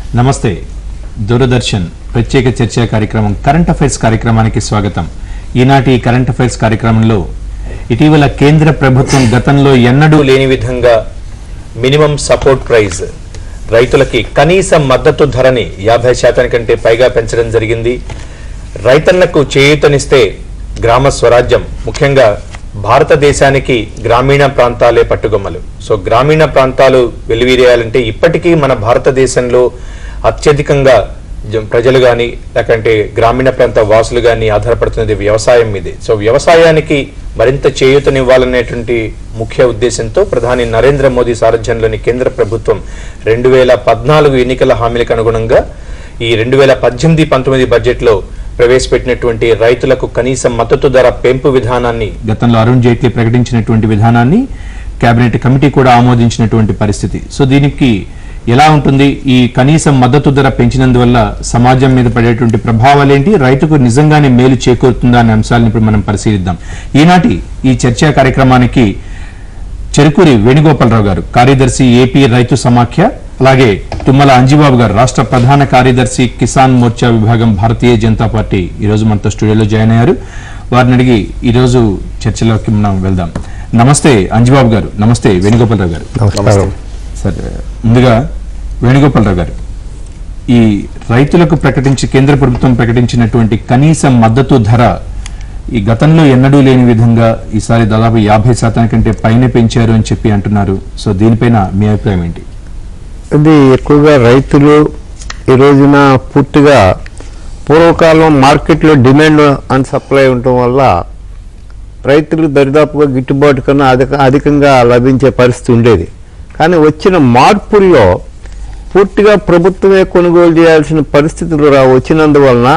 నమస్తే దూరదర్శన్ ప్రత్యేక చర్చా కార్యక్రమం కరెంట్ అఫైర్స్ కార్యక్రమానికి స్వాగతం ఈనాటి కరెంట్ అఫైర్స్ కార్యక్రమంలో ఇటీవల కేంద్ర ప్రభుత్వం గతంలో ఎన్నడూ లేని విధంగా మినిమం సపోర్ట్ ప్రైజ్ రైతులకి కనీస మద్దతు ధరని యాభై శాతానికంటే పైగా పెంచడం జరిగింది రైతన్నకు చేయూతనిస్తే గ్రామ స్వరాజ్యం ముఖ్యంగా భారతదేశానికి గ్రామీణ ప్రాంతాలే పట్టుగొమ్మలు సో గ్రామీణ ప్రాంతాలు వెలువీరేయాలంటే ఇప్పటికీ మన భారతదేశంలో అత్యధికంగా జ- ప్రజలు కానీ లేకంటే గ్రామీణ ప్రాంత వాసులు కానీ ఆధారపడుతున్నది వ్యవసాయం మీదే సో వ్యవసాయానికి మరింత చేయూతనివ్వాలనేటువంటి ముఖ్య ఉద్దేశంతో ప్రధాని నరేంద్ర మోదీ సారథ్యంలోని కేంద్ర ప్రభుత్వం రెండు వేల పద్నాలుగు ఎన్నికల హామీలకు అనుగుణంగా ఈ రెండు వేల పద్దెనిమిది పంతొమ్మిది బడ్జెట్లో ప్రవేశపెట్టినటువంటి రైతులకు కనీస మద్దతు ధర పెంపు విధానాన్ని గతంలో అరుణ్ జైట్లీ ప్రకటించినటువంటి విధానాన్ని కేబినెట్ కమిటీ కూడా ఆమోదించినటువంటి పరిస్థితి సో దీనికి ఎలా ఉంటుంది ఈ కనీస మద్దతు ధర పెంచినందువల్ల సమాజం మీద పడేటువంటి ప్రభావాలు ఏంటి రైతుకు నిజంగానే మేలు చేకూరుతుందా అనే అంశాలను ఇప్పుడు మనం పరిశీలిద్దాం ఈనాటి ఈ చర్చా కార్యక్రమానికి చెరుకూరి వేణుగోపాలరావు గారు కార్యదర్శి ఏపీ రైతు సమాఖ్య అలాగే తుమ్మల అంజిబాబు గారు రాష్ట్ర ప్రధాన కార్యదర్శి కిసాన్ మోర్చా విభాగం భారతీయ జనతా పార్టీ ఈరోజు మనతో స్టూడియోలో జాయిన్ అయ్యారు వారిని అడిగి ఈరోజు చర్చలోకి మనం వెళ్దాం నమస్తే అంజిబాబు గారు నమస్తే వేణుగోపాలరావు గారు నమస్కారం సరే ముందుగా వేణుగోపాలరావు గారు ఈ రైతులకు ప్రకటించి కేంద్ర ప్రభుత్వం ప్రకటించినటువంటి కనీస మద్దతు ధర ఈ గతంలో ఎన్నడూ లేని విధంగా ఈసారి దాదాపు యాభై శాతానికంటే పైన పెంచారు అని చెప్పి అంటున్నారు సో దీనిపైన మీ అభిప్రాయం ఏంటి ఇది ఎక్కువగా రైతులు ఈ రోజున పూర్తిగా పూర్వకాలం మార్కెట్లో డిమాండ్ అండ్ సప్లై ఉండటం వల్ల రైతులు దరిదాపుగా గిట్టుబాటు కన్నా అధిక అధికంగా లభించే పరిస్థితి ఉండేది కానీ వచ్చిన మార్పుల్లో పూర్తిగా ప్రభుత్వమే కొనుగోలు చేయాల్సిన పరిస్థితులు రా వచ్చినందువలన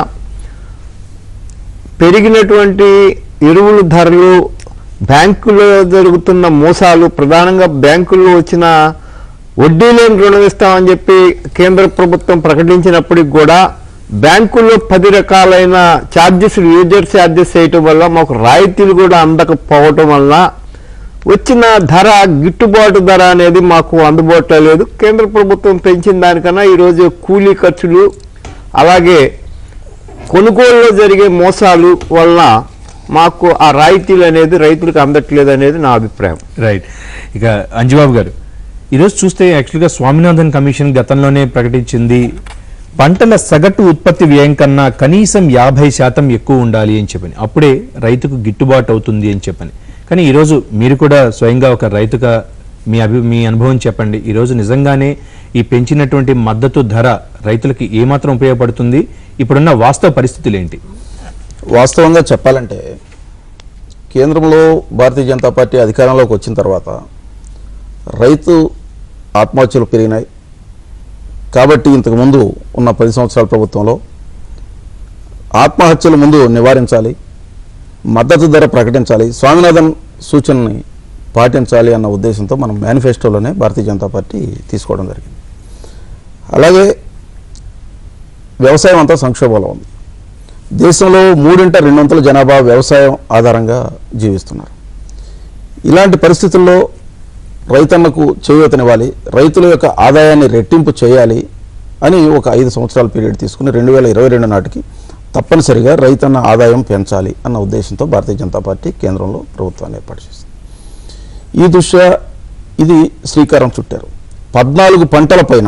పెరిగినటువంటి ఎరువుల ధరలు బ్యాంకులో జరుగుతున్న మోసాలు ప్రధానంగా బ్యాంకుల్లో వచ్చిన వడ్డీ లేని రుణం ఇస్తామని చెప్పి కేంద్ర ప్రభుత్వం ప్రకటించినప్పటికి కూడా బ్యాంకుల్లో పది రకాలైన ఛార్జెస్ యూజర్ ఛార్జెస్ వేయటం వల్ల మాకు రాయితీలు కూడా అందకపోవటం వల్ల వచ్చిన ధర గిట్టుబాటు ధర అనేది మాకు అందుబాటులో లేదు కేంద్ర ప్రభుత్వం పెంచిన దానికన్నా ఈరోజు కూలీ ఖర్చులు అలాగే కొనుగోలులో జరిగే మోసాలు వల్ల మాకు ఆ రాయితీలు అనేది రైతులకు అందట్లేదు అనేది నా అభిప్రాయం రైట్ ఇక అంజుబాబు గారు ఈరోజు చూస్తే యాక్చువల్గా స్వామినాథన్ కమిషన్ గతంలోనే ప్రకటించింది పంటల సగటు ఉత్పత్తి వ్యయం కన్నా కనీసం యాభై శాతం ఎక్కువ ఉండాలి అని చెప్పని అప్పుడే రైతుకు గిట్టుబాటు అవుతుంది అని చెప్పని కానీ ఈరోజు మీరు కూడా స్వయంగా ఒక రైతుగా మీ అభి మీ అనుభవం చెప్పండి ఈరోజు నిజంగానే ఈ పెంచినటువంటి మద్దతు ధర రైతులకి ఏమాత్రం ఉపయోగపడుతుంది ఇప్పుడున్న వాస్తవ పరిస్థితులు ఏంటి వాస్తవంగా చెప్పాలంటే కేంద్రంలో భారతీయ జనతా పార్టీ అధికారంలోకి వచ్చిన తర్వాత రైతు ఆత్మహత్యలు పెరిగినాయి కాబట్టి ఇంతకుముందు ఉన్న పది సంవత్సరాల ప్రభుత్వంలో ఆత్మహత్యల ముందు నివారించాలి మద్దతు ధర ప్రకటించాలి స్వామినాథన్ సూచనని పాటించాలి అన్న ఉద్దేశంతో మనం మేనిఫెస్టోలోనే భారతీయ జనతా పార్టీ తీసుకోవడం జరిగింది అలాగే వ్యవసాయం అంతా సంక్షోభంలో ఉంది దేశంలో మూడింట రెండొంతుల జనాభా వ్యవసాయం ఆధారంగా జీవిస్తున్నారు ఇలాంటి పరిస్థితుల్లో రైతన్నకు చేయూతనివ్వాలి రైతుల యొక్క ఆదాయాన్ని రెట్టింపు చేయాలి అని ఒక ఐదు సంవత్సరాల పీరియడ్ తీసుకుని రెండు వేల ఇరవై రెండు నాటికి తప్పనిసరిగా రైతన్న ఆదాయం పెంచాలి అన్న ఉద్దేశంతో భారతీయ జనతా పార్టీ కేంద్రంలో ప్రభుత్వాన్ని ఏర్పాటు చేసింది ఈ దృష్ట్యా ఇది శ్రీకారం చుట్టారు పద్నాలుగు పంటల పైన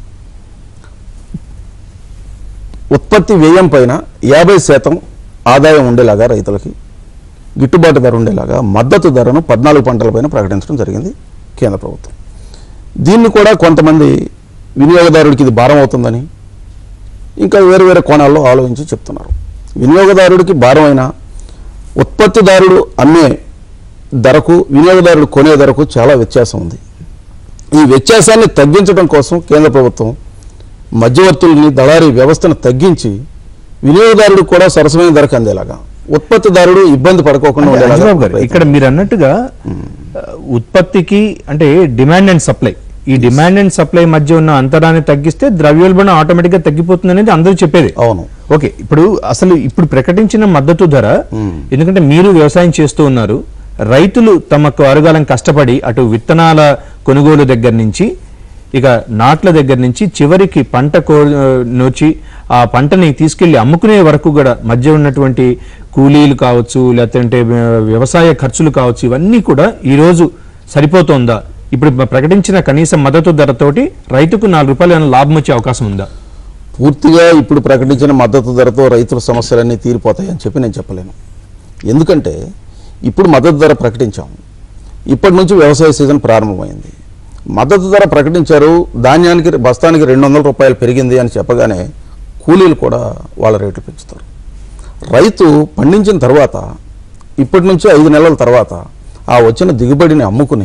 ఉత్పత్తి వ్యయం పైన యాభై శాతం ఆదాయం ఉండేలాగా రైతులకి గిట్టుబాటు ధర ఉండేలాగా మద్దతు ధరను పద్నాలుగు పంటలపైన ప్రకటించడం జరిగింది కేంద్ర ప్రభుత్వం దీన్ని కూడా కొంతమంది వినియోగదారుడికి ఇది భారం అవుతుందని ఇంకా వేరు వేరే కోణాల్లో ఆలోచించి చెప్తున్నారు వినియోగదారుడికి భారం అయినా ఉత్పత్తిదారుడు అమ్మే ధరకు వినియోగదారుడు కొనే ధరకు చాలా వ్యత్యాసం ఉంది ఈ వ్యత్యాసాన్ని తగ్గించడం కోసం కేంద్ర ప్రభుత్వం మధ్యవర్తుల్ని దళారీ వ్యవస్థను తగ్గించి వినియోగదారుడు కూడా సరసమైన ధరకు అందేలాగా ఉత్పత్తిదారుడు ఇబ్బంది పడుకోకుండా ఉండేలాగా అంజబాబు గారు ఇక్కడ మీరు అన్నట్టుగా ఆ, ఉత్పత్తికి అంటే డిమాండ్ అండ్ సప్లై ఈ డిమాండ్ అండ్ సప్లై మధ్య ఉన్న అంతరాన్ని తగ్గిస్తే ద్రవ్యోల్బణం ఆటోమేటిక్ గా తగ్గిపోతుంది అనేది అందరూ చెప్పేది అవును ఓకే ఇప్పుడు అసలు ఇప్పుడు ప్రకటించిన మద్దతు ధర ఎందుకంటే మీరు వ్యవసాయం చేస్తూ ఉన్నారు రైతులు తమకు అరుగాలం కష్టపడి అటు విత్తనాల కొనుగోలు దగ్గర నుంచి ఇక నాట్ల దగ్గర నుంచి చివరికి పంట కో నోచి ఆ పంటని తీసుకెళ్లి అమ్ముకునే వరకు కూడా మధ్య ఉన్నటువంటి కూలీలు కావచ్చు లేదంటే వ్యవసాయ ఖర్చులు కావచ్చు ఇవన్నీ కూడా ఈ రోజు సరిపోతోందా ఇప్పుడు ప్రకటించిన కనీస మద్దతు ధరతోటి రైతుకు నాలుగు రూపాయలు ఏమైనా లాభం వచ్చే అవకాశం ఉందా పూర్తిగా ఇప్పుడు ప్రకటించిన మద్దతు ధరతో రైతుల సమస్యలన్నీ తీరిపోతాయని చెప్పి నేను చెప్పలేను ఎందుకంటే ఇప్పుడు మద్దతు ధర ప్రకటించాం ఇప్పటి నుంచి వ్యవసాయ సీజన్ ప్రారంభమైంది మద్దతు ధర ప్రకటించారు ధాన్యానికి బస్తానికి రెండు వందల రూపాయలు పెరిగింది అని చెప్పగానే కూలీలు కూడా వాళ్ళ రేట్లు పెంచుతారు రైతు పండించిన తర్వాత ఇప్పటి నుంచి ఐదు నెలల తర్వాత ఆ వచ్చిన దిగుబడిని అమ్ముకుని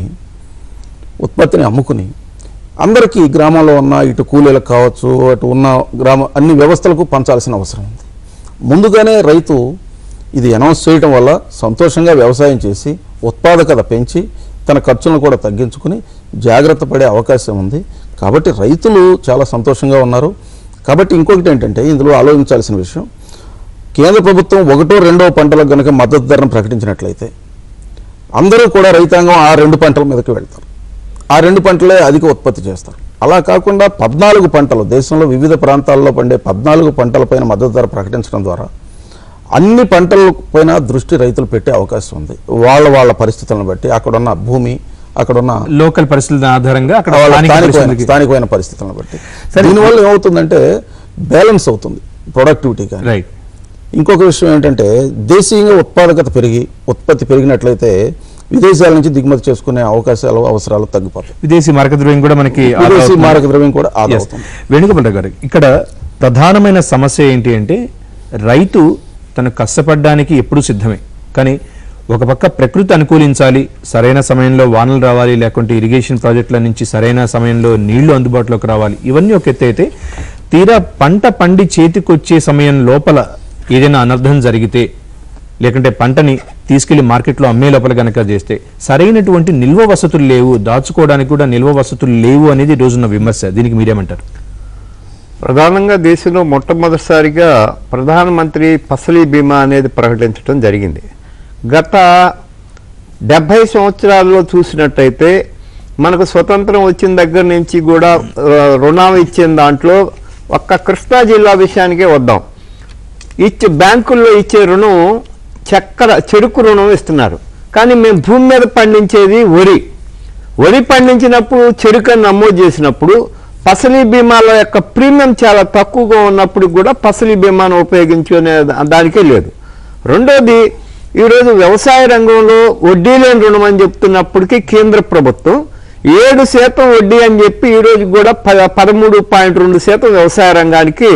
ఉత్పత్తిని అమ్ముకుని అందరికీ గ్రామంలో ఉన్న ఇటు కూలీలకు కావచ్చు అటు ఉన్న గ్రామ అన్ని వ్యవస్థలకు పంచాల్సిన అవసరం ఉంది ముందుగానే రైతు ఇది అనౌన్స్ చేయడం వల్ల సంతోషంగా వ్యవసాయం చేసి ఉత్పాదకత పెంచి తన ఖర్చులను కూడా తగ్గించుకుని జాగ్రత్త పడే అవకాశం ఉంది కాబట్టి రైతులు చాలా సంతోషంగా ఉన్నారు కాబట్టి ఇంకొకటి ఏంటంటే ఇందులో ఆలోచించాల్సిన విషయం కేంద్ర ప్రభుత్వం ఒకటో రెండో పంటలకు గనక మద్దతు ధరను ప్రకటించినట్లయితే అందరూ కూడా రైతాంగం ఆ రెండు పంటల మీదకి వెళ్తారు ఆ రెండు పంటలే అధిక ఉత్పత్తి చేస్తారు అలా కాకుండా పద్నాలుగు పంటలు దేశంలో వివిధ ప్రాంతాల్లో పండే పద్నాలుగు పంటలపైన మద్దతు ధర ప్రకటించడం ద్వారా అన్ని పంటల పైన దృష్టి రైతులు పెట్టే అవకాశం ఉంది వాళ్ళ వాళ్ళ పరిస్థితులను బట్టి అక్కడున్న భూమి అక్కడున్న లోకల్ పరిస్థితుల ఆధారంగా అక్కడ వాళ్ళ స్థానిక స్థానికమైన పరిస్థితులకి- స్థానికమైన పరిస్థితులను బట్టి దీనివల్ల ఏమవుతుందంటే బ్యాలెన్స్ అవుతుంది ప్రొడక్టివిటీ కానీ రైట్ ఇంకొక విషయం ఏంటంటే దేశీయంగా ఉత్పాదకత పెరిగి ఉత్పత్తి పెరిగినట్లయితే విదేశాల నుంచి దిగుమతి చేసుకునే అవకాశాలు అవసరాలు తగ్గిపోతాయి విదేశీ మారక ద్రవ్యం కూడా మనకి ఆదా విదేశీ అవుతుంది. మారక ద్రవ్యం కూడా ఆదా Yes. అవుతుంది వేణుగోపాల్ గారు ఇక్కడ ప్రధానమైన సమస్య ఏంటి అంటే రైతు తను కష్టపడడానికి ఎప్పుడూ సిద్ధమే కానీ ఒక పక్క ప్రకృతి అనుకూలించాలి సరైన సమయంలో వానలు రావాలి లేకుంటే ఇరిగేషన్ ప్రాజెక్టుల నుంచి సరైన సమయంలో నీళ్లు అందుబాటులోకి రావాలి ఇవన్నీ ఒక ఎత్తు అయితే తీరా పంట పండి చేతికొచ్చే సమయం లోపల ఏదైనా అనర్థం జరిగితే లేకుంటే పంటని తీసుకెళ్లి మార్కెట్లో అమ్మే లోపల గనక చేస్తే సరైనటువంటి నిల్వ వసతులు లేవు దాచుకోవడానికి కూడా నిల్వ వసతులు లేవు అనేది ఈ రోజున్న విమర్శ దీనికి మీరేమంటారు ప్రధానంగా దేశంలో మొట్టమొదటిసారిగా ప్రధానమంత్రి ఫసలీ బీమా అనేది ప్రకటించడం జరిగింది గత డెబ్భై సంవత్సరాల్లో చూసినట్టయితే మనకు స్వతంత్రం వచ్చిన దగ్గర నుంచి కూడా ఆ, రుణం ఇచ్చిన దాంట్లో ఒక్క కృష్ణా జిల్లా విషయానికే వద్దాం ఇచ్చే బ్యాంకుల్లో ఇచ్చే రుణం చక్కెర చెరుకు రుణం ఇస్తున్నారు కానీ మేము భూమి మీద పండించేది వరి వరి పండించినప్పుడు చెరుకు అని నమోదు చేసినప్పుడు ఫసలీ బీమాల యొక్క ప్రీమియం చాలా తక్కువగా ఉన్నప్పుడు కూడా ఫసలీ బీమాను ఉపయోగించుకునే దానికే లేదు రెండోది ఈరోజు వ్యవసాయ రంగంలో వడ్డీ లేని రుణం అని చెప్తున్నప్పటికీ కేంద్ర ప్రభుత్వం ఏడు శాతం వడ్డీ అని చెప్పి ఈరోజు కూడా ప పదమూడు పాయింట్ రెండు శాతం వ్యవసాయ రంగానికి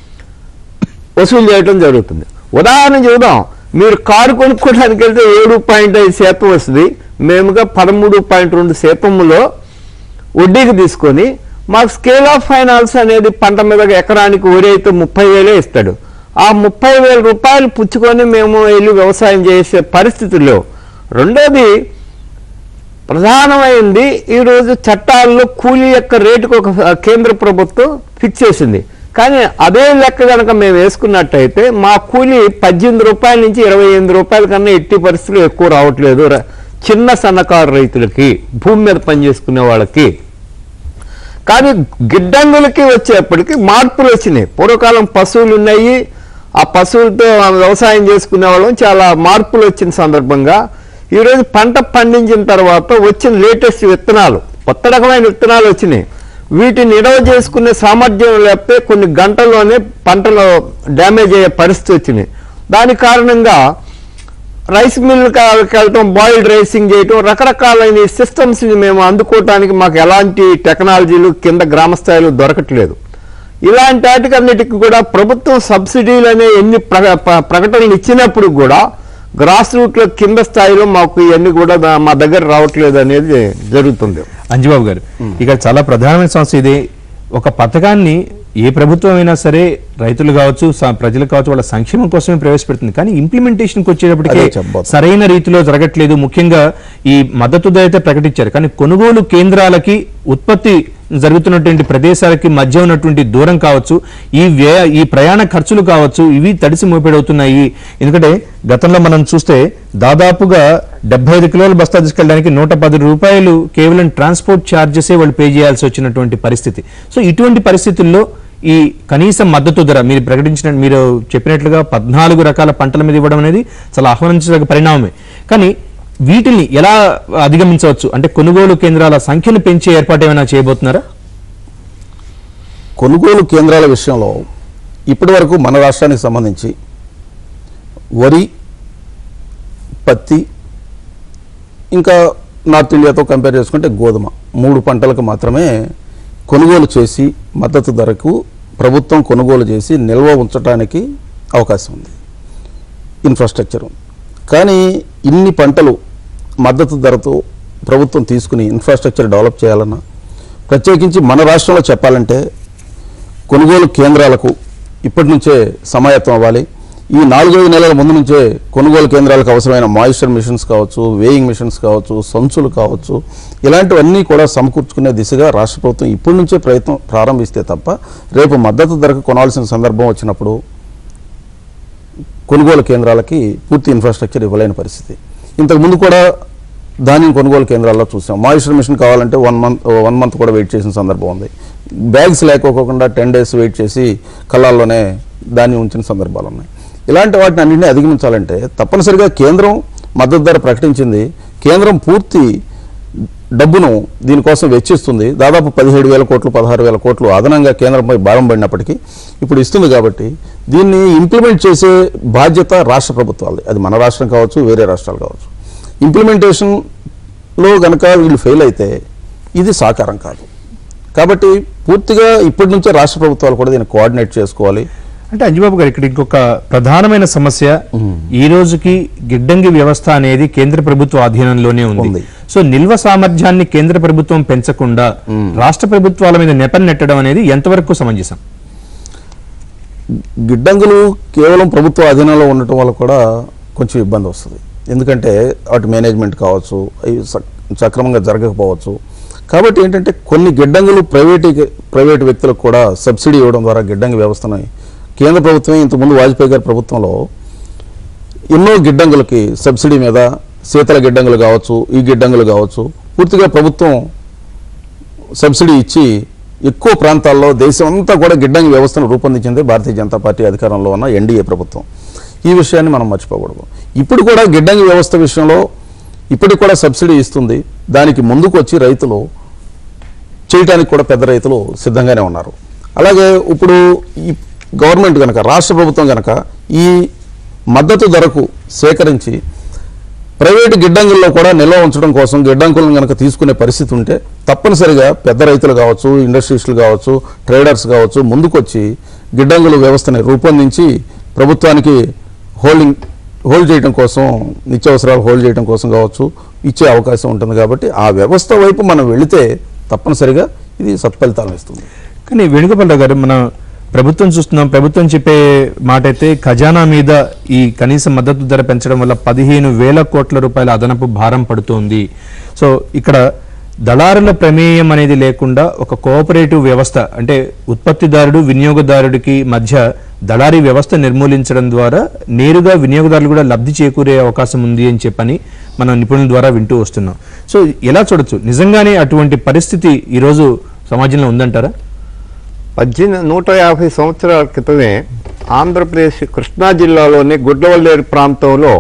వసూలు చేయడం జరుగుతుంది ఉదాహరణ చూద్దాం మీరు కారు కొనుక్కోవడానికి వెళ్తే ఏడు పాయింట్ ఐదు శాతం వస్తుంది మేముగా పదమూడు పాయింట్ రెండు శాతంలో వడ్డీకి తీసుకొని మాకు స్కేల్ ఆఫ్ ఫైనాన్స్ అనేది పంట మీద ఎకరానికి వరి అయితే ముప్పై వేలే ఇస్తాడు ఆ ముప్పై వేల రూపాయలు పుచ్చుకొని మేము వెళ్ళి వ్యవసాయం చేసే పరిస్థితుల్లో రెండోది ప్రధానమైంది ఈరోజు చట్టాల్లో కూలీ యొక్క రేటుకు ఒక కేంద్ర ప్రభుత్వం ఫిక్స్ చేసింది కానీ అదే లెక్క కనుక మేము వేసుకున్నట్టయితే మా కూలీ పద్దెనిమిది రూపాయల నుంచి ఇరవై ఎనిమిది రూపాయల కన్నా ఎట్టి పరిస్థితులు ఎక్కువ రావట్లేదు ర- చిన్న సన్నకారు రైతులకి భూమి మీద పనిచేసుకునే వాళ్ళకి కానీ గిడ్డంగులకి వచ్చేప్పటికి మార్పులు వచ్చినాయి పూర్వకాలం పశువులు ఉన్నాయి ఆ పశువులతో వ్యవసాయం చేసుకునే వాళ్ళం చాలా మార్పులు వచ్చిన సందర్భంగా ఈరోజు పంట పండించిన తర్వాత వచ్చిన లేటెస్ట్ విత్తనాలు కొత్త రకమైన విత్తనాలు వచ్చినాయి వీటిని నిల్వ చేసుకునే సామర్థ్యం లేకపోతే కొన్ని గంటల్లోనే పంటలో డ్యామేజ్ అయ్యే పరిస్థితి వచ్చినాయి దాని కారణంగా రైస్ మిల్ వెళ్ళటం బాయిల్డ్ రైసింగ్ చేయటం రకరకాలైన సిస్టమ్స్ ని మేము అందుకోవటానికి మాకు ఎలాంటి టెక్నాలజీలు కింద గ్రామ స్థాయిలో దొరకట్లేదు ఇలాంటి వాటికన్నిటికి కూడా ప్రభుత్వం సబ్సిడీలు అనే ఎన్ని ప్ర- ప్ర- ప్రకటనలు ఇచ్చినప్పుడు కూడా గ్రాస్ రూట్ లో కింద స్థాయిలో మాకు ఇవన్నీ కూడా దా- మా దగ్గర రావట్లేదు అనేది జరుగుతుంది అంజుబాబు గారు ఇక్కడ చాలా ప్రధానమైన సమస్య ఇది ఒక పథకాన్ని ఏ ప్రభుత్వం అయినా సరే రైతులు కావచ్చు స- ప్రజలు కావచ్చు వాళ్ళ సంక్షేమం కోసమే ప్రవేశపెడుతుంది కానీ ఇంప్లిమెంటేషన్కి వచ్చేటప్పటికే అదే చెప్పబోతున్నా. సరైన రీతిలో జరగట్లేదు ముఖ్యంగా ఈ మద్దతు ధర అయితే ప్రకటించారు కానీ కొనుగోలు కేంద్రాలకి ఉత్పత్తి జరుగుతున్నటువంటి ప్రదేశాలకి మధ్య ఉన్నటువంటి దూరం కావచ్చు ఈ వ్యయ ఈ ప్రయాణ ఖర్చులు కావచ్చు ఇవి తడిసి మోపెడవుతున్నాయి ఎందుకంటే గతంలో మనం చూస్తే దాదాపుగా డెబ్బై ఐదు కిలోల బస్తా తీసుకెళ్ళడానికి నూట పది రూపాయలు కేవలం ట్రాన్స్పోర్ట్ ఛార్జెసే వాళ్ళు పే చేయాల్సి వచ్చినటువంటి పరిస్థితి సో ఇటువంటి పరిస్థితుల్లో ఈ కనీస మద్దతు ధర మీరు ప్రకటించిన మీరు చెప్పినట్లుగా పద్నాలుగు రకాల పంటల మీద ఇవ్వడం అనేది చాలా ఆహ్వానించదగ్గ పరిణామమే కానీ వీటిని ఎలా అధిగమించవచ్చు అంటే కొనుగోలు కేంద్రాల సంఖ్యను పెంచే ఏర్పాటు ఏమైనా చేయబోతున్నారా కొనుగోలు కేంద్రాల విషయంలో ఇప్పటి వరకు మన రాష్ట్రానికి సంబంధించి వరి పత్తి ఇంకా నార్త్ ఇండియాతో కంపేర్ చేసుకుంటే గోధుమ మూడు పంటలకు మాత్రమే కొనుగోలు చేసి మద్దతు ధరకు ప్రభుత్వం కొనుగోలు చేసి నిల్వ ఉంచడానికి అవకాశం ఉంది ఇన్ఫ్రాస్ట్రక్చర్ కానీ ఇన్ని పంటలు మద్దతు ధరతో ప్రభుత్వం తీసుకుని ఇన్ఫ్రాస్ట్రక్చర్ డెవలప్ చేయాలన్నా ప్రత్యేకించి మన రాష్ట్రంలో చెప్పాలంటే కొనుగోలు కేంద్రాలకు ఇప్పటి నుంచే సమాయత్తం అవ్వాలి ఈ నాలుగైదు నెలల ముందు నుంచే కొనుగోలు కేంద్రాలకు అవసరమైన మాయిశ్చర్ మిషన్స్ కావచ్చు వేయింగ్ మిషన్స్ కావచ్చు సంచులు కావచ్చు ఇలాంటివన్నీ కూడా సమకూర్చుకునే దిశగా రాష్ట్ర ప్రభుత్వం ఇప్పటి నుంచే ప్రయత్నం ప్రారంభిస్తే తప్ప రేపు మద్దతు ధరకు కొనాల్సిన సందర్భం వచ్చినప్పుడు కొనుగోలు కేంద్రాలకి పూర్తి ఇన్ఫ్రాస్ట్రక్చర్ ఇవ్వలేని పరిస్థితి ఇంతకుముందు కూడా ధాన్యం కొనుగోలు కేంద్రాల్లో చూసాం మాయిశ్చర్ మిషన్ కావాలంటే వన్ మంత్ వన్ మంత్ కూడా వెయిట్ చేసిన సందర్భం ఉంది బ్యాగ్స్ లేకోకుండా టెన్ డేస్ వెయిట్ చేసి కళ్ళాల్లోనే ధాన్యం ఉంచిన సందర్భాలు ఉన్నాయి ఇలాంటి వాటిని అన్నింటినీ అధిగమించాలంటే తప్పనిసరిగా కేంద్రం మద్దతు ధర ప్రకటించింది కేంద్రం పూర్తి డబ్బును దీనికోసం వెచ్చిస్తుంది దాదాపు పదిహేడు వేల కోట్లు పదహారు వేల కోట్లు అదనంగా కేంద్రంపై భారం పడినప్పటికీ ఇప్పుడు ఇస్తుంది కాబట్టి దీన్ని ఇంప్లిమెంట్ చేసే బాధ్యత రాష్ట్ర ప్రభుత్వాలది అది మన రాష్ట్రం కావచ్చు వేరే రాష్ట్రాలు కావచ్చు ఇంప్లిమెంటేషన్లో గనక వీళ్ళు ఫెయిల్ అయితే ఇది సాకారం కాదు కాబట్టి పూర్తిగా ఇప్పటి నుంచే రాష్ట్ర ప్రభుత్వాలు కూడా దీన్ని కోఆర్డినేట్ చేసుకోవాలి అంటే అంజబాబు గారు ఇక్కడ ఇంకొక ప్రధానమైన సమస్య ఈ రోజుకి గిడ్డంగి వ్యవస్థ అనేది కేంద్ర ప్రభుత్వ ఆధీనంలోనే ఉంది ఉంది. సో నిల్వ సామర్థ్యాన్ని కేంద్ర ప్రభుత్వం పెంచకుండా రాష్ట్ర ప్రభుత్వాల మీద నెపం నెట్టడం అనేది ఎంతవరకు సమంజసం గిడ్డంగులు కేవలం ప్రభుత్వ అధీనంలో ఉండటం వల్ల కూడా కొంచెం ఇబ్బంది వస్తుంది ఎందుకంటే వాటి మేనేజ్మెంట్ కావచ్చు అవి సక్- సక్రమంగా జరగకపోవచ్చు కాబట్టి ఏంటంటే కొన్ని గిడ్డంగులు ప్రైవేట్ ప్రైవేట్ వ్యక్తులకు కూడా సబ్సిడీ ఇవ్వడం ద్వారా గిడ్డంగి వ్యవస్థను కేంద్ర ప్రభుత్వమే ఇంతకుముందు వాజ్పేయి గారి ప్రభుత్వంలో ఎన్నో గిడ్డంగులకి సబ్సిడీ మీద శీతల గిడ్డంగులు కావచ్చు ఈ గిడ్డంగులు కావచ్చు పూర్తిగా ప్రభుత్వం సబ్సిడీ ఇచ్చి ఎక్కువ ప్రాంతాల్లో దేశం అంతా కూడా గిడ్డంగి వ్యవస్థను రూపొందించింది భారతీయ జనతా పార్టీ అధికారంలో ఉన్న ఎన్డీఏ ప్రభుత్వం ఈ విషయాన్ని మనం మర్చిపోకూడదు ఇప్పుడు కూడా గిడ్డంగి వ్యవస్థ విషయంలో ఇప్పటికి కూడా సబ్సిడీ ఇస్తుంది దానికి ముందుకు వచ్చి రైతులు చేయటానికి కూడా పెద్ద రైతులు సిద్ధంగానే ఉన్నారు అలాగే ఇప్పుడు ఈ గవర్నమెంట్ కనుక రాష్ట్ర ప్రభుత్వం కనుక ఈ మద్దతు ధరకు సేకరించి ప్రైవేటు గిడ్డంగుల్లో కూడా నిల్వ ఉంచడం కోసం గిడ్డంగులను కనుక తీసుకునే పరిస్థితి ఉంటే తప్పనిసరిగా పెద్ద రైతులు కావచ్చు ఇండస్ట్రీస్లు కావచ్చు ట్రేడర్స్ కావచ్చు ముందుకొచ్చి గిడ్డంగుల వ్యవస్థని రూపొందించి ప్రభుత్వానికి హోల్డింగ్ హోల్డ్ చేయడం కోసం నిత్యావసరాలు హోల్డ్ చేయడం కోసం కావచ్చు ఇచ్చే అవకాశం ఉంటుంది కాబట్టి ఆ వ్యవస్థ వైపు మనం వెళితే తప్పనిసరిగా ఇది సత్ఫలితాలను ఇస్తుంది కానీ వేణుగోపాలరావు గారు మన ప్రభుత్వం చూస్తున్నాం ప్రభుత్వం చెప్పే మాట అయితే ఖజానా మీద ఈ కనీస మద్దతు ధర పెంచడం వల్ల పదిహేను వేల కోట్ల రూపాయల అదనపు భారం పడుతోంది సో ఇక్కడ దళారుల ప్రమేయం అనేది లేకుండా ఒక కోఆపరేటివ్ వ్యవస్థ అంటే ఉత్పత్తిదారుడు వినియోగదారుడికి మధ్య దళారీ వ్యవస్థ నిర్మూలించడం ద్వారా నేరుగా వినియోగదారులు కూడా లబ్ధి చేకూరే అవకాశం ఉంది అని చెప్పని మనం నిపుణుల ద్వారా వింటూ వస్తున్నాం సో ఎలా చూడొచ్చు నిజంగానే అటువంటి పరిస్థితి ఈరోజు సమాజంలో ఉందంటారా పద్దెనిమిది నూట యాభై సంవత్సరాల క్రితమే ఆంధ్రప్రదేశ్ కృష్ణా జిల్లాలోని గుడ్లవల్లేరు ప్రాంతంలో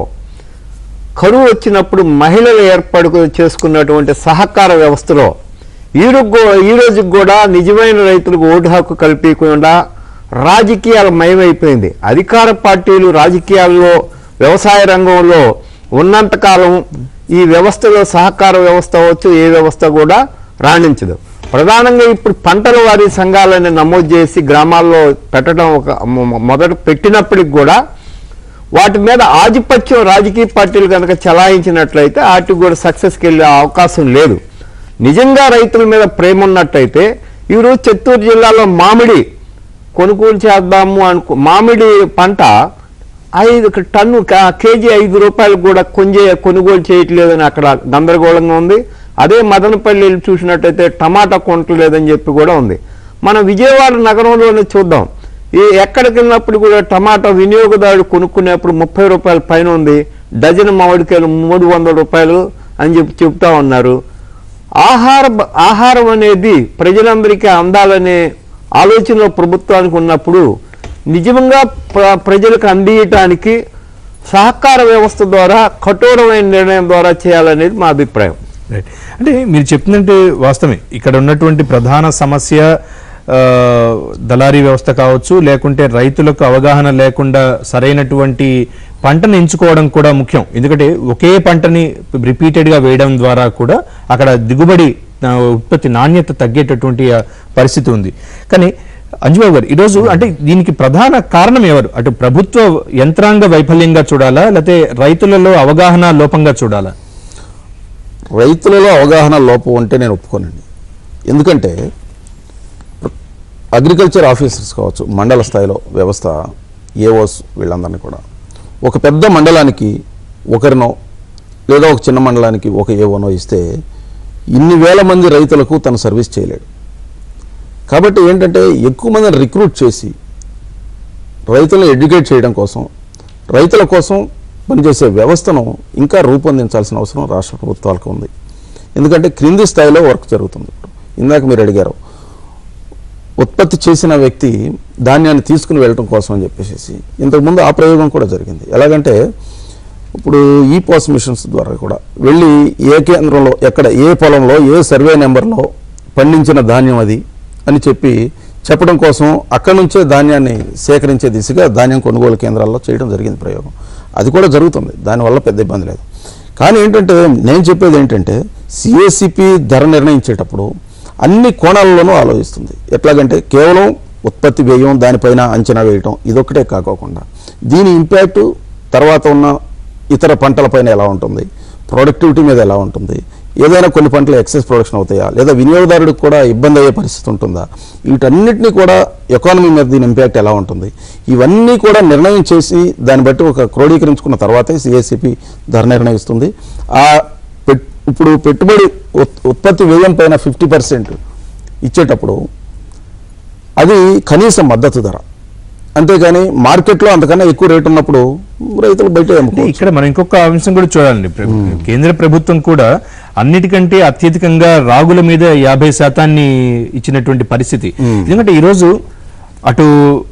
కరువు వచ్చినప్పుడు మహిళలు ఏర్పాటు చేసుకున్నటువంటి సహకార వ్యవస్థలో ఈ రోజు ఈ రోజుకి కూడా నిజమైన రైతులకు ఓటు హక్కు కల్పించకుండా రాజకీయాల మయమైపోయింది అధికార పార్టీలు రాజకీయాల్లో వ్యవసాయ రంగంలో ఉన్నంతకాలం ఈ వ్యవస్థలో సహకార వ్యవస్థ అవ్వచ్చు ఏ వ్యవస్థ కూడా రాణించదు ప్రధానంగా ఇప్పుడు పంటల వారి సంఘాలని నమోదు చేసి గ్రామాల్లో పెట్టడం ఒక మొ- మొదట పెట్టినప్పటికి కూడా వాటి మీద ఆధిపత్యం రాజకీయ పార్టీలు కనుక చలాయించినట్లయితే వాటికి కూడా సక్సెస్కి వెళ్ళే అవకాశం లేదు నిజంగా రైతుల మీద ప్రేమ ఉన్నట్టయితే ఈరోజు చిత్తూరు జిల్లాలో మామిడి కొనుగోలు చేద్దాము అనుకో మామిడి పంట ఐదు టన్ను కా- కేజీ ఐదు రూపాయలు కూడా కొంజే కొనుగోలు చేయట్లేదని అక్కడ గందరగోళంగా ఉంది అదే మదనపల్లి చూసినట్టయితే టమాటా కొంటలేదని చెప్పి కూడా ఉంది మన విజయవాడ నగరంలోనే చూద్దాం ఈ ఎక్కడికి వెళ్ళినప్పుడు కూడా టమాటా వినియోగదారుడు కొనుక్కునేప్పుడు ముప్పై రూపాయల పైన ఉంది డజన్ మామిడికాయలు మూడు వందల రూపాయలు అని చెప్పి చెప్తా ఉన్నారు ఆహార ఆహారం అనేది ప్రజలందరికీ అందాలనే ఆలోచన ప్రభుత్వానికి ఉన్నప్పుడు నిజంగా ప్ర- ప్రజలకు అందియటానికి సహకార వ్యవస్థ ద్వారా కఠోరమైన నిర్ణయం ద్వారా చేయాలనేది మా అభిప్రాయం రైట్ అంటే మీరు చెప్తుందంటే వాస్తవమే ఇక్కడ ఉన్నటువంటి ప్రధాన సమస్య ఆ, దళారీ వ్యవస్థ కావచ్చు లేకుంటే రైతులకు అవగాహన లేకుండా సరైనటువంటి పంటను ఎంచుకోవడం కూడా ముఖ్యం ఎందుకంటే ఒకే పంటని రిపీటెడ్ గా వేయడం ద్వారా కూడా అక్కడ దిగుబడి ఆ, ఉత్పత్తి నాణ్యత తగ్గేటటువంటి ఆ, పరిస్థితి ఉంది కానీ అంజుబాబు గారు ఈరోజు అంటే దీనికి ప్రధాన కారణం ఎవరు అటు ప్రభుత్వ యంత్రాంగ వైఫల్యంగా చూడాలా లేకపోతే రైతులలో అవగాహన లోపంగా చూడాలా రైతులలో అవగాహన లోపం అంటే నేను ఒప్పుకోనండి ఎందుకంటే అగ్రికల్చర్ ఆఫీసర్స్ కావచ్చు మండల స్థాయిలో వ్యవస్థ ఏఓస్ వీళ్ళందరినీ కూడా ఒక పెద్ద మండలానికి ఒకరినో లేదా ఒక చిన్న మండలానికి ఒక ఏఓనో ఇస్తే ఇన్ని వేల మంది రైతులకు తను సర్వీస్ చేయలేడు కాబట్టి ఏంటంటే ఎక్కువ మందిని రిక్రూట్ చేసి రైతులను ఎడ్యుకేట్ చేయడం కోసం రైతుల కోసం పనిచేసే వ్యవస్థను ఇంకా రూపొందించాల్సిన అవసరం రాష్ట్ర ప్రభుత్వాలకు ఉంది ఎందుకంటే క్రింది స్థాయిలో వర్క్ జరుగుతుంది ఇప్పుడు ఇందాక మీరు అడిగారు ఉత్పత్తి చేసిన వ్యక్తి ధాన్యాన్ని తీసుకుని వెళ్ళటం కోసం అని చెప్పేసి ఇంతకుముందు ఆ ప్రయోగం కూడా జరిగింది ఎలాగంటే ఇప్పుడు ఈ పోస్ట్ మిషన్స్ ద్వారా కూడా వెళ్ళి ఏ కేంద్రంలో ఎక్కడ ఏ పొలంలో ఏ సర్వే నెంబర్లో పండించిన ధాన్యం అది అని చెప్పి చెప్పడం కోసం అక్కడి నుంచే ధాన్యాన్ని సేకరించే దిశగా ధాన్యం కొనుగోలు కేంద్రాల్లో చేయడం జరిగింది ప్రయోగం అది కూడా జరుగుతుంది దానివల్ల పెద్ద ఇబ్బంది లేదు కానీ ఏంటంటే నేను చెప్పేది ఏంటంటే సిఎస్సిపి ధర నిర్ణయించేటప్పుడు అన్ని కోణాలలోనూ ఆలోచిస్తుంది ఎట్లాగంటే కేవలం ఉత్పత్తి వ్యయం దానిపైన అంచనా వేయటం ఇదొక్కటే కాకోకుండా దీని ఇంపాక్ట్ తర్వాత ఉన్న ఇతర పంటలపైన ఎలా ఉంటుంది ప్రొడక్టివిటీ మీద ఎలా ఉంటుంది ఏదైనా కొన్ని పంటలు ఎక్సెస్ ప్రొడక్షన్ అవుతాయా లేదా వినియోగదారుడికి కూడా ఇబ్బంది అయ్యే పరిస్థితి ఉంటుందా వీటన్నిటినీ కూడా ఎకానమీ మీద దీని ఇంపాక్ట్ ఎలా ఉంటుంది ఇవన్నీ కూడా నిర్ణయం చేసి దాన్ని బట్టి ఒక క్రోడీకరించుకున్న తర్వాతే సిఎస్సిపి ధర నిర్ణయిస్తుంది ఆ పెట్- ఇప్పుడు పెట్టుబడి ఉత్- ఉత్పత్తి వ్యయం పైన ఫిఫ్టీ పర్సెంట్ ఇచ్చేటప్పుడు అది కనీస మద్దతు ధర అంతేగాని మార్కెట్లో అంతకన్నా ఎక్కువ రేటు ఉన్నప్పుడు రైతులు బయట అంటే అమ్ముకోవచ్చు ఇక్కడ మనం ఇంకొక అంశం కూడా చూడాలండి ప్ర- కేంద్ర ప్రభుత్వం కూడా అన్నిటికంటే అత్యధికంగా రాగుల మీద యాభై శాతాన్ని ఇచ్చినటువంటి పరిస్థితి ఎందుకంటే ఈరోజు అటు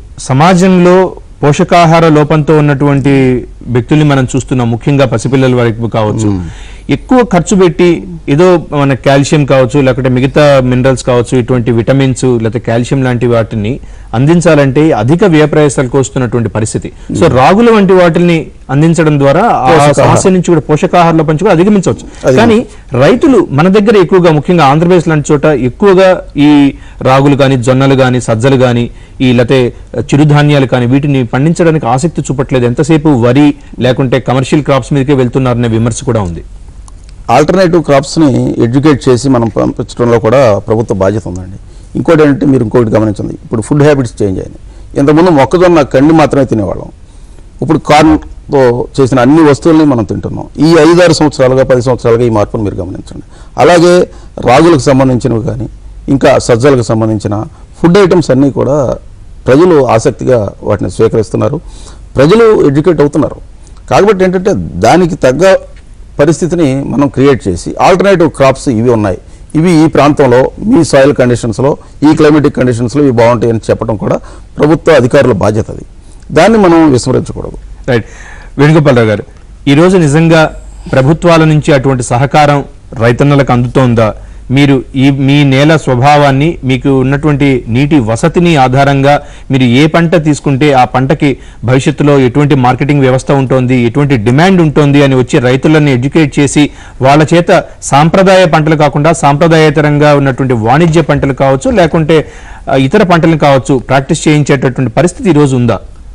సమాజంలో పోషకాహార లోపంతో ఉన్నటువంటి వ్యక్తుల్ని మనం చూస్తున్నాం ముఖ్యంగా పసిపిల్లల వరకు కావచ్చు ఎక్కువ ఖర్చు పెట్టి ఏదో మన కాల్షియం కావచ్చు లేకపోతే మిగతా మినరల్స్ కావచ్చు ఇటువంటి విటమిన్స్ లేకపోతే కాల్షియం లాంటి వాటిని అందించాలంటే అధిక వ్యయ ప్రయాసాలకు వస్తున్నటువంటి పరిస్థితి సో రాగులు వంటి వాటిని అందించడం ద్వారా ఆ పోషకాహార. సమస్య నుంచి కూడా పోషకాహార లోపం నుంచి కూడా అధిగమించవచ్చు అధిగమించవచ్చు. కానీ రైతులు మన దగ్గర ఎక్కువగా ముఖ్యంగా ఆంధ్రప్రదేశ్ లాంటి చోట ఎక్కువగా ఈ రాగులు కానీ జొన్నలు కానీ సజ్జలు కానీ ఈ లేతే చిరుధాన్యాలు కానీ వీటిని పండించడానికి ఆసక్తి చూపట్లేదు ఎంతసేపు వరి లేకుంటే కమర్షియల్ క్రాప్స్ మీదకే వెళ్తున్నారనే విమర్శ కూడా ఉంది ఆల్టర్నేటివ్ క్రాప్స్ని ఎడ్యుకేట్ చేసి మనం పంపించడంలో కూడా ప్రభుత్వ బాధ్యత ఉందండి ఇంకోటి ఏంటంటే మీరు ఇంకోటి గమనించండి ఇప్పుడు ఫుడ్ హ్యాబిట్స్ చేంజ్ అయినాయి ఇంతకుముందు మొక్కజొన్న కండి మాత్రమే తినేవాళ్ళం ఇప్పుడు కార్న్తో చేసిన అన్ని వస్తువుల్ని మనం తింటున్నాం ఈ ఐదారు సంవత్సరాలుగా పది సంవత్సరాలుగా ఈ మార్పును మీరు గమనించండి అలాగే రాగులకు సంబంధించినవి కానీ ఇంకా సజ్జలకు సంబంధించిన ఫుడ్ ఐటమ్స్ అన్నీ కూడా ప్రజలు ఆసక్తిగా వాటిని స్వీకరిస్తున్నారు ప్రజలు ఎడ్యుకేట్ అవుతున్నారు కాబట్టి ఏంటంటే దానికి తగ్గ పరిస్థితిని మనం క్రియేట్ చేసి ఆల్టర్నేటివ్ క్రాప్స్ ఇవి ఉన్నాయి ఇవి ఈ ప్రాంతంలో మీ సాయిల్ కండిషన్స్లో ఈ క్లైమేటిక్ కండిషన్స్లో ఇవి బాగుంటాయి అని చెప్పడం కూడా ప్రభుత్వ అధికారుల బాధ్యత అది దాన్ని మనం విస్మరించకూడదు రైట్ వేణుగోపాలరావు గారు ఈ రోజు నిజంగా ప్రభుత్వాల నుంచి అటువంటి సహకారం రైతన్నలకు అందుతోందా మీరు ఈ మీ నేల స్వభావాన్ని మీకు ఉన్నటువంటి నీటి వసతిని ఆధారంగా మీరు ఏ పంట తీసుకుంటే ఆ పంటకి భవిష్యత్తులో ఎటువంటి మార్కెటింగ్ వ్యవస్థ ఉంటుంది ఎటువంటి డిమాండ్ ఉంటుంది అని వచ్చి రైతులను ఎడ్యుకేట్ చేసి వాళ్ళ చేత సాంప్రదాయ పంటలు కాకుండా సాంప్రదాయేతరంగా ఉన్నటువంటి వాణిజ్య పంటలు కావచ్చు లేకుంటే ఆ, ఇతర పంటలు కావచ్చు ప్రాక్టీస్ చేయించేటటువంటి పరిస్థితి ఈ రోజు ఉందా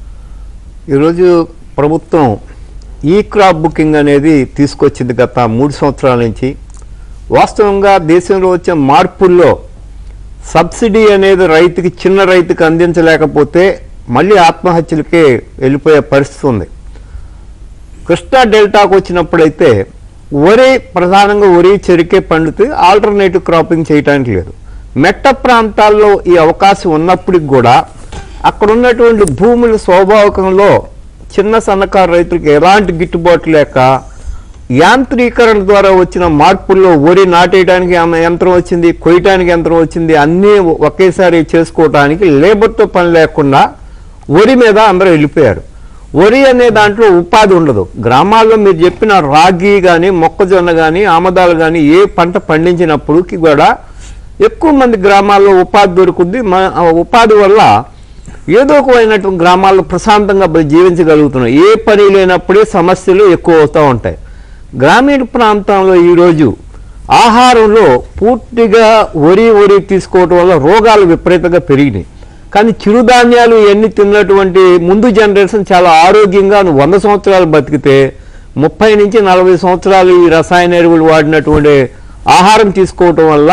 ఈరోజు ప్రభుత్వం ఈ క్రాప్ బుకింగ్ అనేది తీసుకొచ్చింది గత మూడు సంవత్సరాల నుంచి వాస్తవంగా దేశంలో వచ్చే మార్పుల్లో సబ్సిడీ అనేది రైతుకి చిన్న రైతుకి అందించలేకపోతే మళ్ళీ ఆత్మహత్యలకే వెళ్ళిపోయే పరిస్థితి ఉంది కృష్ణా డెల్టాకు వచ్చినప్పుడైతే వరి ప్రధానంగా వరి చెరికే పండుతుంది ఆల్టర్నేటివ్ క్రాపింగ్ చేయడానికి లేదు మెట్ట ప్రాంతాల్లో ఈ అవకాశం ఉన్నప్పటికి కూడా అక్కడ ఉన్నటువంటి భూముల స్వాభావికంలో చిన్న సన్నకారు రైతులకు ఎలాంటి గిట్టుబాటు లేక యాంత్రీకరణ ద్వారా వచ్చిన మార్పుల్లో వరి నాటేయడానికి ఆమె యంత్రం వచ్చింది కొయ్యటానికి యంత్రం వచ్చింది అన్నీ ఒకేసారి చేసుకోవటానికి లేబర్తో పని లేకుండా వరి మీద అందరూ వెళ్ళిపోయారు వరి అనే దాంట్లో ఉపాధి ఉండదు గ్రామాల్లో మీరు చెప్పిన రాగి కానీ మొక్కజొన్న కానీ ఆమదాలు కానీ ఏ పంట పండించినప్పటికి కూడా ఎక్కువ మంది గ్రామాల్లో ఉపాధి దొరుకుద్ది మ- ఆ ఉపాధి వల్ల ఏదో ఒకమైనటువంటి గ్రామాల్లో ప్రశాంతంగా బ- జీవించగలుగుతున్నాం ఏ పని లేనప్పుడే సమస్యలు ఎక్కువ అవుతూ ఉంటాయి గ్రామీణ ప్రాంతంలో ఈరోజు ఆహారంలో పూర్తిగా వరి వరి తీసుకోవటం వల్ల రోగాలు విపరీతంగా పెరిగినాయి కానీ చిరుధాన్యాలు ఇవన్నీ తిన్నటువంటి ముందు జనరేషన్ చాలా ఆరోగ్యంగా నువ్వు వంద సంవత్సరాలు బతికితే ముప్పై నుంచి నలభై సంవత్సరాలు ఈ రసాయన ఎరువులు వాడినటువంటి ఆహారం తీసుకోవటం వల్ల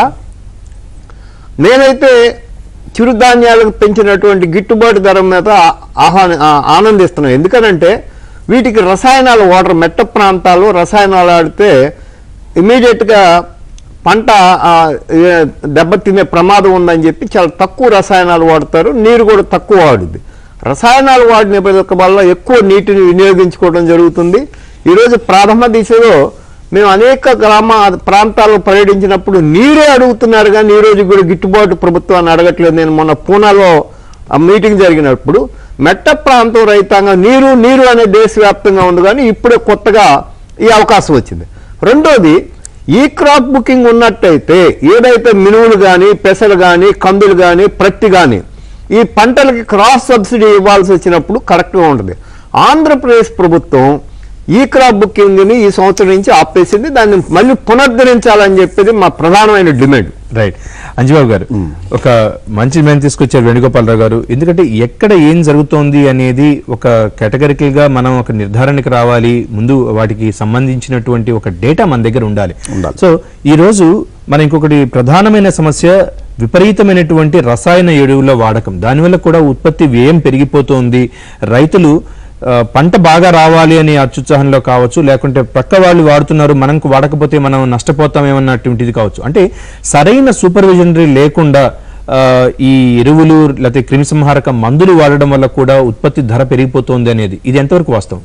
నేనైతే చిరుధాన్యాలకు పెంచినటువంటి గిట్టుబాటు ధర మీద ఆ- ఆహ్వాన ఆ- ఆనందిస్తున్నాను ఎందుకనంటే వీటికి రసాయనాలు వాటర్ మెట్ట ప్రాంతాల్లో రసాయనాలు ఆడితే ఇమీడియట్గా పంట ఆ, ఏ, దెబ్బతినే ప్రమాదం ఉందని చెప్పి చాలా తక్కువ రసాయనాలు వాడతారు నీరు కూడా తక్కువ వాడుద్ది రసాయనాలు వాడిన వల్ల ఎక్కువ నీటిని వినియోగించుకోవడం జరుగుతుంది ఈరోజు ప్రాథమ దిశలో మేము అనేక గ్రామ ప్రాంతాల్లో పర్యటించినప్పుడు నీరే అడుగుతున్నారు కానీ ఈ రోజు కూడా గిట్టుబాటు ప్రభుత్వాన్ని అడగట్లేదు నేను మొన్న పూనాలో ఆ మీటింగ్ జరిగినప్పుడు మెట్ట ప్రాంతం రైతాంగం నీరు నీరు అనే దేశవ్యాప్తంగా ఉంది కానీ ఇప్పుడే కొత్తగా ఈ అవకాశం వచ్చింది రెండోది ఈ క్రాప్ బుకింగ్ ఉన్నట్టయితే ఏదైతే మినువులు కానీ పెసలు కానీ కందులు కానీ ప్రత్తి కానీ ఈ పంటలకి క్రాస్ సబ్సిడీ ఇవ్వాల్సి వచ్చినప్పుడు కరెక్ట్గా ఉంటుంది ఆంధ్రప్రదేశ్ ప్రభుత్వం ఈ క్రాప్ బుకింగ్ని ఈ సంవత్సరం నుంచి ఆపేసింది దాన్ని మళ్ళీ పునరుద్ధరించాలని చెప్పేది మా ప్రధానమైన డిమాండ్ రైట్ అంజబాబు గారు ఒక మంచి మేము తీసుకొచ్చారు వేణుగోపాలరావు గారు ఎందుకంటే ఎక్కడ ఏం జరుగుతోంది అనేది ఒక కేటగరికల్ గా మనం ఒక నిర్ధారణకి రావాలి ముందు వాటికి సంబంధించినటువంటి ఒక డేటా మన దగ్గర ఉండాలి ఉండాలి. సో ఈ రోజు మన ఇంకొకటి ప్రధానమైన సమస్య విపరీతమైనటువంటి రసాయన ఎరువుల వాడకం దానివల్ల కూడా ఉత్పత్తి వ్యయం పెరిగిపోతోంది రైతులు ఆ, పంట బాగా రావాలి అని అత్యుత్సాహంలో కావచ్చు లేకుంటే పక్క వాళ్ళు వాడుతున్నారు మనం వాడకపోతే మనం నష్టపోతామేమన్నటువంటిది కావచ్చు అంటే సరైన సూపర్విజనరీ లేకుండా ఆ, ఈ ఎరువులు లేకపోతే క్రిమిసంహారక మందులు వాడడం వల్ల కూడా ఉత్పత్తి ధర పెరిగిపోతోంది అనేది ఇది ఎంతవరకు వాస్తవం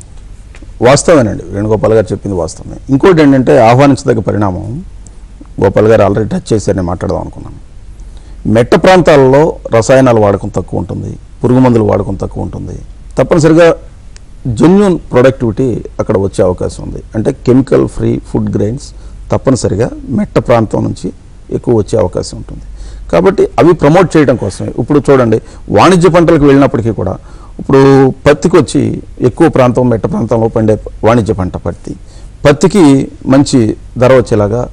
వాస్తవేనండి వేణుగోపాల్ గారు చెప్పింది వాస్తవమే ఇంకోటి ఏంటంటే ఆహ్వానించదగ్గ పరిణామం గోపాల్ గారు ఆల్రెడీ టచ్ చేశారని మాట్లాడదాం అనుకున్నాను మెట్ట ప్రాంతాల్లో రసాయనాల వాడకం తక్కువ ఉంటుంది పురుగు మందుల వాడకం తక్కువ ఉంటుంది తప్పనిసరిగా జెన్యున్ ప్రొడక్టివిటీ అక్కడ వచ్చే అవకాశం ఉంది అంటే కెమికల్ ఫ్రీ ఫుడ్ గ్రెయిన్స్ తప్పనిసరిగా మెట్ట ప్రాంతం నుంచి ఎక్కువ వచ్చే అవకాశం ఉంటుంది కాబట్టి అవి ప్రమోట్ చేయడం కోసమే ఇప్పుడు చూడండి వాణిజ్య పంటలకు వెళ్ళినప్పటికీ కూడా ఇప్పుడు పత్తికి వచ్చి ఎక్కువ ప్రాంతం మెట్ట ప్రాంతంలో పండే వాణిజ్య పంట పత్తి పత్తికి మంచి ధర వచ్చేలాగా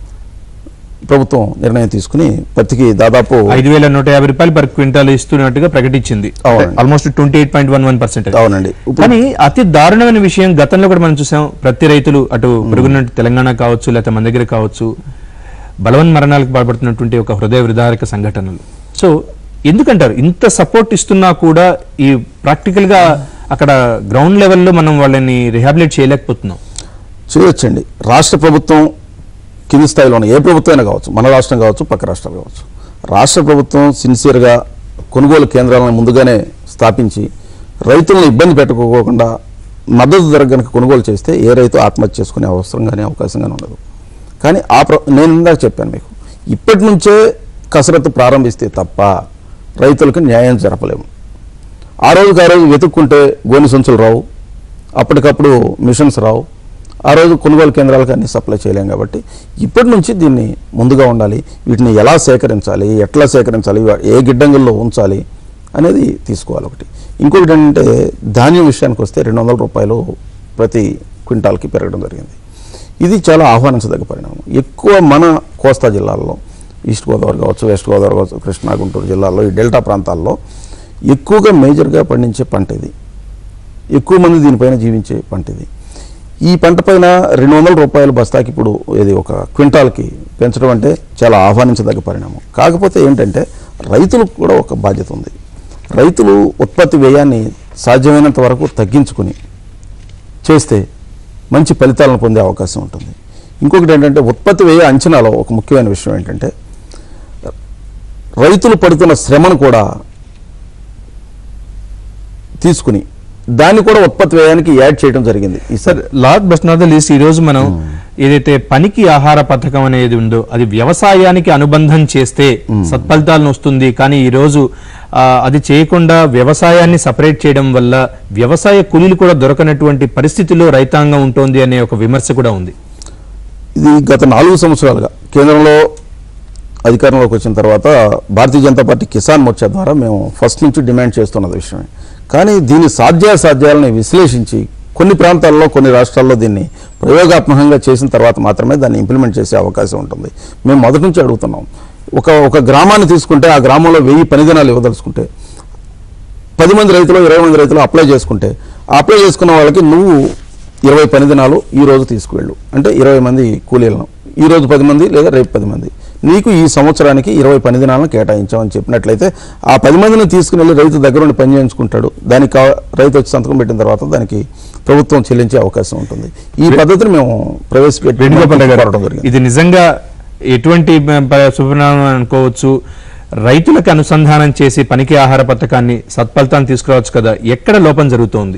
ప్రభుత్వం నిర్ణయం తీసుకుని పత్తికి దాదాపు ఐదు వేల నూట యాభై రూపాయలు పర్ క్వింటాల్ ఇస్తున్నట్టుగా ప్రకటించింది అవునండి. Almost twenty eight point one one percent అవునండి ఇప్పుడు కానీ అతి దారుణమైన విషయం గతంలో కూడా మనం చూసాం ప్రతి రైతులు అటు పొరుగున తెలంగాణ కావచ్చు లేకపోతే మన దగ్గర కావచ్చు బలవన్ మరణాలకు బాధపడుతున్నటువంటి ఒక హృదయ విదారక సంఘటనలు సో ఎందుకంటారు ఇంత సపోర్ట్ ఇస్తున్నా కూడా ఈ ప్రాక్టికల్ గా అక్కడ గ్రౌండ్ లెవెల్లో మనం వాళ్ళని రిహాబిలేట్ చేయలేకపోతున్నాం చేయొచ్చండి రాష్ట్ర ప్రభుత్వం కింది స్థాయిలో ఉన్న ఏ ప్రభుత్వం అయినా కావచ్చు మన రాష్ట్రం కావచ్చు పక్క రాష్ట్రాలు కావచ్చు రాష్ట్ర ప్రభుత్వం సిన్సియర్గా కొనుగోలు కేంద్రాలను ముందుగానే స్థాపించి రైతులను ఇబ్బంది పెట్టుకోకుండా మద్దతు ధర కనుక కొనుగోలు చేస్తే ఏ రైతు ఆత్మహత్య చేసుకునే అవసరం కానీ అవకాశం కానీ ఉండదు కానీ ఆ ప్ర నేను ఇందాక చెప్పాను మీకు ఇప్పటి నుంచే కసరత్తు ప్రారంభిస్తే తప్ప రైతులకు న్యాయం జరపలేము ఆ రోజుకి ఆ రోజు వెతుక్కుంటే గోని సంచులు రావు అప్పటికప్పుడు మిషన్స్ రావు ఆ రోజు కొనుగోలు కేంద్రాలకు అన్ని సప్లై చేయలేం కాబట్టి ఇప్పటి నుంచి దీన్ని ముందుగా ఉండాలి వీటిని ఎలా సేకరించాలి ఎట్లా సేకరించాలి వా- ఏ గిడ్డంగుల్లో ఉంచాలి అనేది తీసుకోవాలి ఒకటి ఇంకొకటి ఏంటంటే ధాన్యం విషయానికి వస్తే రెండు వందల రూపాయలు ప్రతి క్వింటాల్కి పెరగడం జరిగింది ఇది చాలా ఆహ్వానించదగ్గ పరిణామం ఎక్కువ మన కోస్తా జిల్లాల్లో ఈస్ట్ గోదావరి కావచ్చు వెస్ట్ గోదావరి కావచ్చు కృష్ణా గుంటూరు జిల్లాల్లో ఈ డెల్టా ప్రాంతాల్లో ఎక్కువగా మేజర్గా పండించే పంట ఇది ఎక్కువ మంది దీనిపైన జీవించే పంట ఇది ఈ పంట పైన రెండు వందల రూపాయల బస్తాకి ఇప్పుడు ఇది ఒక క్వింటాల్కి పెంచడం అంటే చాలా ఆహ్వానించదగ్గ పరిణామం కాకపోతే ఏంటంటే రైతులకు కూడా ఒక బాధ్యత ఉంది రైతులు ఉత్పత్తి వ్యయాన్ని సాధ్యమైనంత వరకు తగ్గించుకుని చేస్తే మంచి ఫలితాలను పొందే అవకాశం ఉంటుంది ఇంకొకటి ఏంటంటే ఉత్పత్తి వ్యయ అంచనాలో ఒక ముఖ్యమైన విషయం ఏంటంటే రైతులు పడుతున్న శ్రమను కూడా తీసుకుని దాన్ని కూడా ఉత్పత్తి వ్యయానికి యాడ్ చేయడం జరిగింది ఈ sir last but not the least ఈ రోజు మనం ఏదైతే పనికి ఆహార పథకం అనేది ఉందో అది వ్యవసాయానికి అనుబంధం చేస్తే సత్ఫలితాలను వస్తుంది కానీ ఈ రోజు ఆ, అది చేయకుండా వ్యవసాయాన్ని సపరేట్ చేయడం వల్ల వ్యవసాయ కూలీలు కూడా దొరకనటువంటి పరిస్థితిలో రైతాంగం ఉంటుంది అనే ఒక విమర్శ కూడా ఉంది ఇది గత నాలుగు సంవత్సరాలుగా కేంద్రంలో అధికారంలోకి వచ్చిన తర్వాత భారతీయ జనతా పార్టీ కిసాన్ మోర్చా ద్వారా మేము ఫస్ట్ నుంచి డిమాండ్ చేస్తున్న విషయమే కానీ దీని సాధ్యాసాధ్యాలని విశ్లేషించి కొన్ని ప్రాంతాల్లో కొన్ని రాష్ట్రాల్లో దీన్ని ప్రయోగాత్మకంగా చేసిన తర్వాత మాత్రమే దాన్ని ఇంప్లిమెంట్ చేసే అవకాశం ఉంటుంది మేము మొదటి నుంచి అడుగుతున్నాం ఒక ఒక గ్రామాన్ని తీసుకుంటే ఆ గ్రామంలో వెయ్యి పని దినాలు ఇవ్వదలుచుకుంటే పది మంది రైతులు ఇరవై మంది రైతులు అప్లై చేసుకుంటే ఆ అప్లై చేసుకున్న వాళ్ళకి నువ్వు ఇరవై పని దినాలు ఈ రోజు తీసుకువెళ్ళు అంటే ఇరవై మంది కూలీలను ఈ రోజు పది మంది లేదా రేపు పది మంది నీకు ఈ సంవత్సరానికి ఇరవై పని దినాలను కేటాయించామని చెప్పినట్లయితే ఆ పది మందిని తీసుకుని వెళ్ళి రైతు దగ్గర ఉండి పని చేయించుకుంటాడు దానికి కా- రైతు వచ్చి సంతకం పెట్టిన తర్వాత దానికి ప్రభుత్వం చెల్లించే అవకాశం ఉంటుంది ఈ పద్ధతిని మేము ప్రవేశపెట్టి వేణుగోపాల్ గారు పోరాటం జరిగింది ఇది నిజంగా ఎటువంటి ప- శుభనామం అనుకోవచ్చు రైతులకు అనుసంధానం చేసి పనికి ఆహార పథకాన్ని సత్ఫలితాన్ని తీసుకురావచ్చు కదా ఎక్కడ లోపం జరుగుతోంది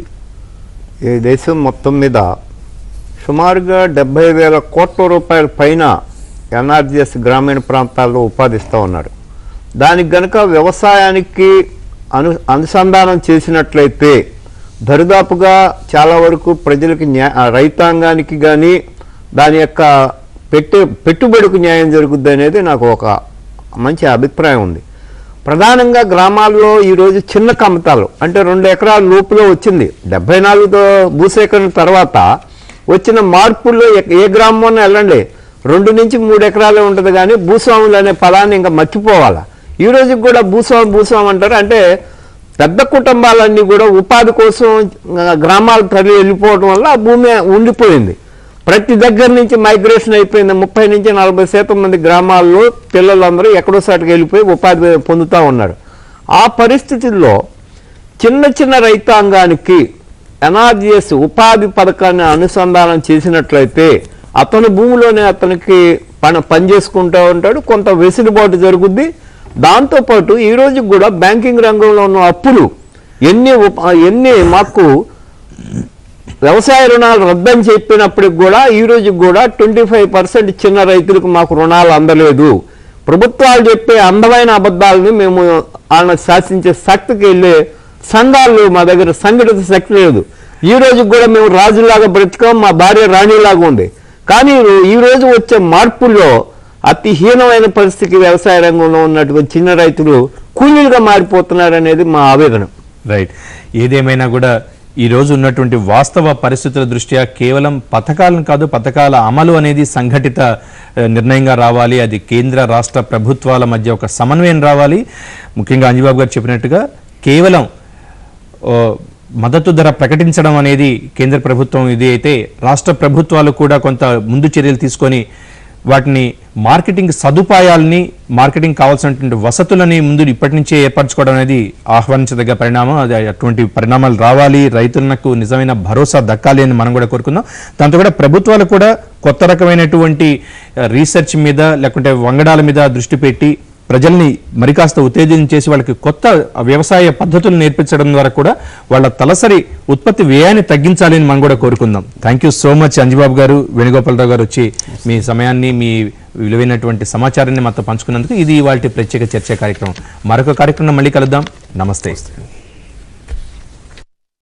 ఈ దేశం మొత్తం మీద సుమారుగా డెబ్బై వేల కోట్ల రూపాయల పైన ఎన్ఆర్జిఎస్ గ్రామీణ ప్రాంతాల్లో ఉపాధిస్తూ ఉన్నారు దానికి గనుక వ్యవసాయానికి అను అనుసంధానం చేసినట్లయితే దరిదాపుగా చాలా వరకు ప్రజలకి న్యా ఆ రైతాంగానికి కానీ దాని యొక్క పెట్టే పెట్టుబడికి న్యాయం జరుగుద్ది అనేది నాకు ఒక మంచి అభిప్రాయం ఉంది ప్రధానంగా గ్రామాల్లో ఈరోజు చిన్న కమతాలు అంటే రెండు ఎకరాల లోపులో వచ్చింది డెబ్బై నాలుగుతో భూసేకరణ తర్వాత వచ్చిన మార్పుల్లో ఎక్- ఏ గ్రామం వెళ్ళండి రెండు నుంచి మూడు ఎకరాలే ఉంటుంది కానీ భూస్వాములు అనే పదాన్ని ఇంకా మర్చిపోవాలా ఈ రోజుకి కూడా భూస్వామి భూస్వామి అంటారు అంటే పెద్ద కుటుంబాలన్నీ కూడా ఉపాధి కోసం ఆ, గ్రామాల తరలి వెళ్ళిపోవడం వల్ల ఆ భూమి ఉండిపోయింది ప్రతి దగ్గర నుంచి మైగ్రేషన్ అయిపోయింది ముప్పై నుంచి నలభై శాతం మంది గ్రామాల్లో పిల్లలందరూ ఎక్కడో సాటికి వెళ్ళిపోయి ఉపాధి పొందుతూ ఉన్నారు ఆ పరిస్థితుల్లో చిన్న చిన్న రైతాంగానికి ఎన్ఆర్జిఎస్ ఉపాధి పథకాన్ని అనుసంధానం చేసినట్లయితే అతని భూమిలోనే అతనికి పని పని చేసుకుంటూ ఉంటాడు కొంత వెసులుబాటు జరుగుద్ది దాంతోపాటు ఈ రోజు కూడా బ్యాంకింగ్ రంగంలో ఉన్న అప్పులు ఎన్ని ఉప- ఎన్ని మాకు వ్యవసాయ రుణాలు రద్దని చెప్పినప్పటికి కూడా ఈ రోజు కూడా ట్వంటీ ఫైవ్ పర్సెంట్ చిన్న రైతులకు మాకు రుణాలు అందలేదు ప్రభుత్వాలు చెప్పే అందమైన అబద్ధాలని మేము వాళ్ళని శాసించే శక్తికి వెళ్ళే సంఘాలు మా దగ్గర సంఘటిత శక్తి లేదు ఈ రోజు కూడా మేము రాజులాగా బ్రతికాం మా భార్య రాణిలాగా ఉంది కానీ ఈ రోజు వచ్చే మార్పుల్లో అతి హీనమైన పరిస్థితి వ్యవసాయ రంగంలో ఉన్నటువంటి చిన్న రైతులు కూలీలుగా మారిపోతున్నారు అనేది మా ఆవేదన రైట్ ఏదేమైనా కూడా ఈ రోజు ఉన్నటువంటి వాస్తవ పరిస్థితుల దృష్ట్యా కేవలం పథకాలను కాదు పథకాల అమలు అనేది సంఘటిత ఆ, నిర్ణయంగా రావాలి అది కేంద్ర రాష్ట్ర ప్రభుత్వాల మధ్య ఒక సమన్వయం రావాలి ముఖ్యంగా అంజబాబు గారు చెప్పినట్టుగా కేవలం ఓ, మద్దతు ధర ప్రకటించడం అనేది కేంద్ర ప్రభుత్వం ఇది అయితే రాష్ట్ర ప్రభుత్వాలు కూడా కొంత ముందు చర్యలు తీసుకొని వాటిని మార్కెటింగ్ సదుపాయాలని మార్కెటింగ్ కావాల్సినటువంటి వసతులని ముందు ఇప్పటి నుంచే ఏర్పరచుకోవడం అనేది ఆహ్వానించదగ్గ పరిణామం అది అటువంటి పరిణామాలు రావాలి రైతులకు నిజమైన భరోసా దక్కాలి అని మనం కూడా కోరుకుందాం దాంతో కూడా ప్రభుత్వాలు కూడా కొత్త రకమైనటువంటి ఆ, రీసెర్చ్ మీద లేకుంటే వంగడాల మీద దృష్టి పెట్టి ప్రజల్ని మరి కాస్త ఉత్తేజనం చేసి వాళ్ళకి కొత్త వ్యవసాయ పద్ధతులు నేర్పించడం ద్వారా కూడా వాళ్ళ తలసరి ఉత్పత్తి వ్యయాన్ని తగ్గించాలి అని మనం కూడా కోరుకుందాం thank you so much Anjababu garu Venugopalarao గారు వచ్చి మీ సమయాన్ని మీ విలువైనటువంటి సమాచారాన్ని మాతో పంచుకున్నందుకు ఇది ఇవాళ ప్రత్యేక చర్చా కార్యక్రమం మరొక కార్యక్రమం మళ్ళీ కలుద్దాం నమస్తే